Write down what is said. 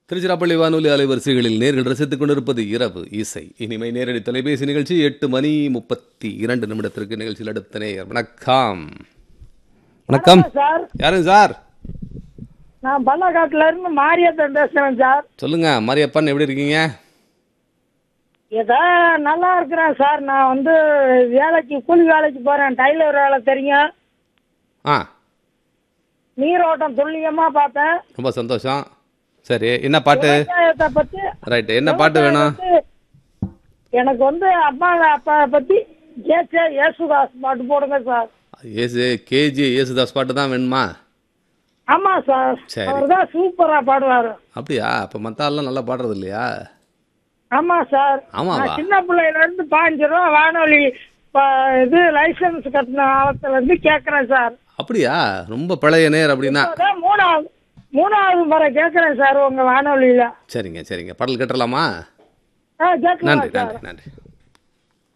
திருச்சிராப்பள்ளி வானொலி அலைவரிசைகளில் நேர்கள் ரசித்துக் கொண்டிருப்பது இரவு இசை இனிமை நேரடி தொலைபேசி நிகழ்ச்சி எட்டு மணி முப்பத்தி இரண்டு நிமிடத்திற்கு நிகழ்ச்சியில் அடுத்த நேயர் வணக்கம் வணக்கம் சார் யாருங்க சார் நான் பள்ளக்காட்டுல இருந்து மாரியத்தன் பேசுறேன் சார் சொல்லுங்க மாரியப்பன் எப்படி இருக்கீங்க ஏதோ நல்லா இருக்கிறேன் சார் நான் வந்து வேலைக்கு கூலி வேலைக்கு போறேன் டைலர் வேலை தெரியும் ஆ நீரோட்டம் துல்லியமா பார்த்தேன் ரொம்ப சந்தோஷம் சரி என்ன பாட்டு விவசாயத்தை பத்தி ரைட்டு என்ன பாட்டு வேணும் வந்து எனக்கு வந்து அம்மா அப்பா பத்தி ஜேசே யேசுதாஸ் பாட்டு போடுங்க சார் ஏசு கேஜி ஏசுதாஸ் பாட்டு தான் வேணுமா ஆமா சார் சரி. அவர் தான் சூப்பரா பாடுவாரு அப்படியா அப்போ மற்ற ஆள்லாம் நல்லா பாடுறது இல்லையா ஆமா சார் ஆமாவா? நான் சின்ன பிள்ளையில இருந்து பாஞ்சு ரூபா வானொலி ப- இது லைசன்ஸ் கட்டின காலத்துல இருந்து கேக்குறேன் சார் அப்படியா ரொம்ப பழைய நேர் அப்படின்னா இப்பதான் மூணாவது மூணாவது முறை கேக்குறேன் சார் உங்க வானொலியில சரிங்க சரிங்க பாடல் கேட்டுடலாமா ஆ கேட்கலாம் நன்றி சார் நன்றி நன்றி